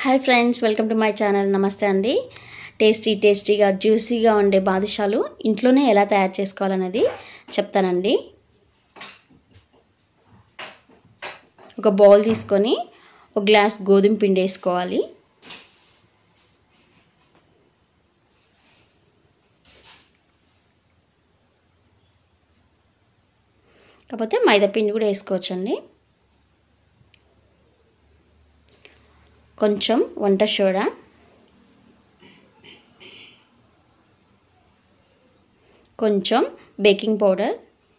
hi friends welcome to my channel నమస్తే అండి tasty టేస్టీగా జ్యూసీగా ఉండే బాదుషాలు ఇంట్లోనే ఎలా తయారు చేసుకోవాలనేది చెప్తానండి ఒక బౌల్ తీసుకొని ఒక గ్లాస్ గోధుమ పిండి వేసుకోవాలి కాకపోతే మైదా పిండి కూడా వేసుకోవచ్చండి కొంచెం వంట సోడా కొంచెం బేకింగ్ పౌడర్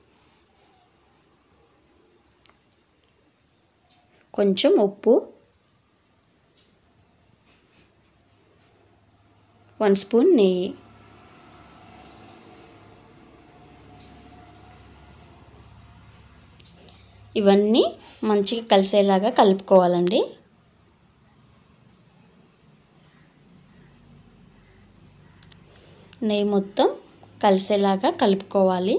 కొంచెం ఉప్పు వన్ స్పూన్ నెయ్యి ఇవన్నీ మంచిగా కలిసేలాగా కలుపుకోవాలండి నెయ్యి మొత్తం కలిసేలాగా కలుపుకోవాలి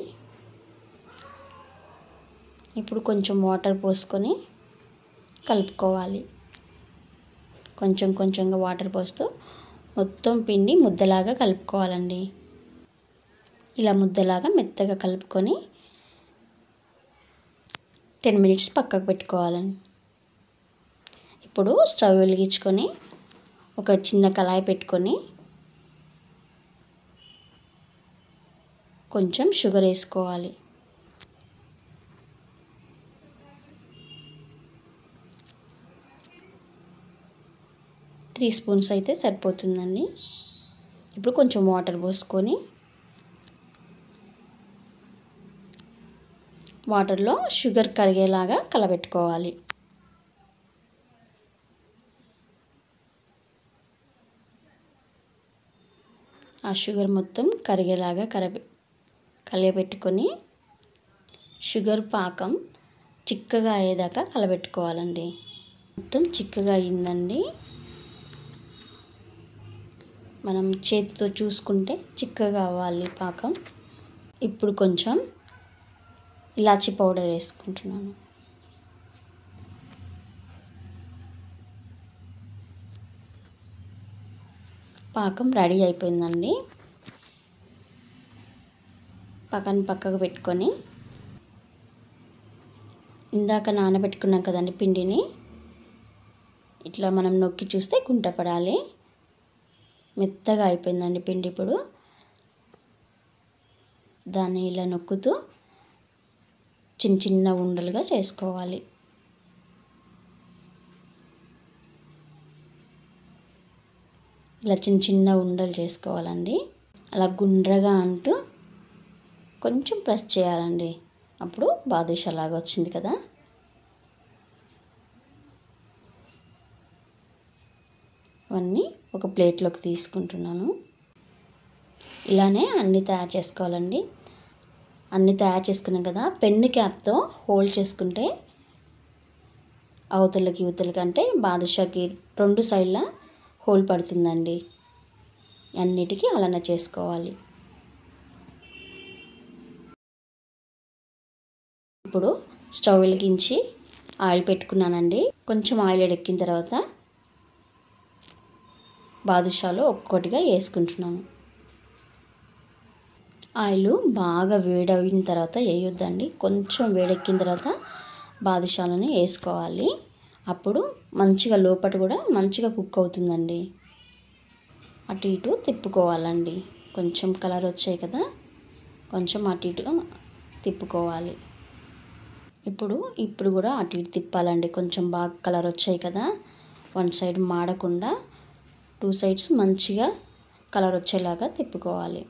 ఇప్పుడు కొంచెం వాటర్ పోసుకొని కలుపుకోవాలి కొంచెం కొంచెంగా వాటర్ పోస్తూ మొత్తం పిండి ముద్దలాగా కలుపుకోవాలండి ఇలా ముద్దలాగా మెత్తగా కలుపుకొని టెన్ మినిట్స్ పక్కకు పెట్టుకోవాలండి ఇప్పుడు స్టవ్ వెలిగించుకొని ఒక చిన్న కళాయి పెట్టుకొని కొంచెం షుగర్ వేసుకోవాలి త్రీ స్పూన్స్ అయితే సరిపోతుందండి ఇప్పుడు కొంచెం వాటర్ పోసుకొని వాటర్లో షుగర్ కరిగేలాగా కలబెట్టుకోవాలి ఆ షుగర్ మొత్తం కరిగేలాగా కరబె కలియబెట్టుకొని షుగర్ పాకం చిక్కగా అయ్యేదాకా కలబెట్టుకోవాలండి మొత్తం చిక్కగా అయిందండి మనం చేతితో చూసుకుంటే చిక్కగా అవ్వాలి పాకం ఇప్పుడు కొంచెం ఇలాచి పౌడర్ వేసుకుంటున్నాను పాకం రెడీ అయిపోయిందండి పక్కన పక్కకు పెట్టుకొని ఇందాక నానబెట్టుకున్నాం కదండి పిండిని ఇట్లా మనం నొక్కి చూస్తే గుంట పడాలి మెత్తగా అయిపోయిందండి పిండి ఇప్పుడు దాన్ని ఇలా నొక్కుతూ చిన్న చిన్న ఉండలుగా చేసుకోవాలి ఇలా చిన్న చిన్న ఉండలు చేసుకోవాలండి అలా గుండ్రగా అంటూ కొంచెం ప్రెస్ చేయాలండి అప్పుడు బాదుషా లాగా వచ్చింది కదా అవన్నీ ఒక ప్లేట్లోకి తీసుకుంటున్నాను ఇలానే అన్నీ తయారు చేసుకోవాలండి అన్నీ తయారు చేసుకున్నాం కదా పెన్ను క్యాప్తో హోల్డ్ చేసుకుంటే అవతలకి ఇవతలకి అంటే బాదుషాకి రెండు సైడ్ల హోల్ పడుతుందండి అన్నిటికీ అలానే చేసుకోవాలి ఇప్పుడు స్టవ్ వెలిగించి ఆయిల్ పెట్టుకున్నానండి కొంచెం ఆయిల్ ఎడెక్కిన తర్వాత బాదుషాలు ఒక్కొక్కటిగా వేసుకుంటున్నాను ఆయిల్ బాగా వేడయిన తర్వాత వేయొద్దండి కొంచెం వేడెక్కిన తర్వాత బాదుషాలని వేసుకోవాలి అప్పుడు మంచిగా లోపల కూడా మంచిగా కుక్ అవుతుందండి అటు ఇటు తిప్పుకోవాలండి కొంచెం కలర్ వచ్చాయి కదా కొంచెం అటు ఇటు తిప్పుకోవాలి ఇప్పుడు ఇప్పుడు కూడా అటు ఇటు తిప్పాలండి కొంచెం బాగా కలర్ వచ్చాయి కదా వన్ సైడ్ మాడకుండా టూ సైడ్స్ మంచిగా కలర్ వచ్చేలాగా తిప్పుకోవాలి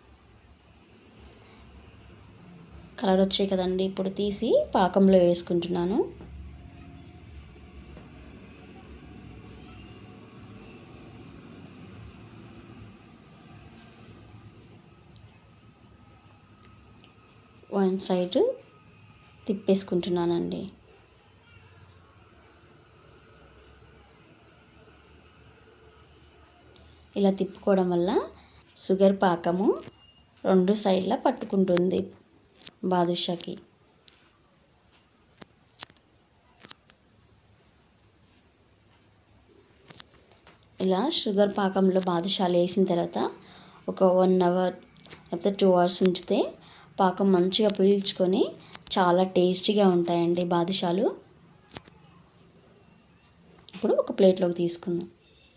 కలర్ వచ్చాయి కదండి ఇప్పుడు తీసి పాకంలో వేసుకుంటున్నాను వన్ సైడ్ తిప్పేసుకుంటున్నానండి ఇలా తిప్పుకోవడం వల్ల షుగర్ పాకము రెండు సైడ్ల పట్టుకుంటుంది బాదుషాకి ఇలా షుగర్ పాకంలో బాదుషాలు వేసిన తర్వాత ఒక వన్ అవర్ లేకపోతే టూ అవర్స్ ఉంచితే పాకం మంచిగా పీల్చుకొని చాలా టేస్టీగా ఉంటాయండి బాదుషాలు ఇప్పుడు ఒక ప్లేట్లోకి తీసుకుందాం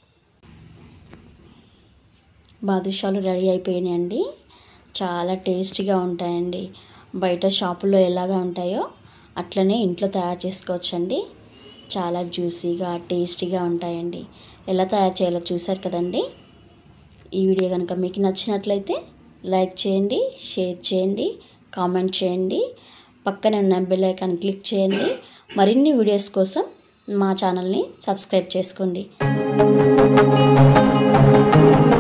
బాదుషాలు రెడీ అయిపోయినాయండి చాలా టేస్టీగా ఉంటాయండి బయట షాపుల్లో ఎలాగా ఉంటాయో అట్లనే ఇంట్లో తయారు చేసుకోవచ్చండి చాలా జ్యూసీగా టేస్టీగా ఉంటాయండి ఎలా తయారు చేయాలో చూసారు కదండి ఈ వీడియో కనుక మీకు నచ్చినట్లయితే లైక్ చేయండి షేర్ చేయండి కామెంట్ చేయండి పక్కనే ఉన్న బెల్ ఐకాన్ క్లిక్ చేయండి మరిన్ని వీడియోస్ కోసం మా ఛానల్ని సబ్స్క్రైబ్ చేసుకోండి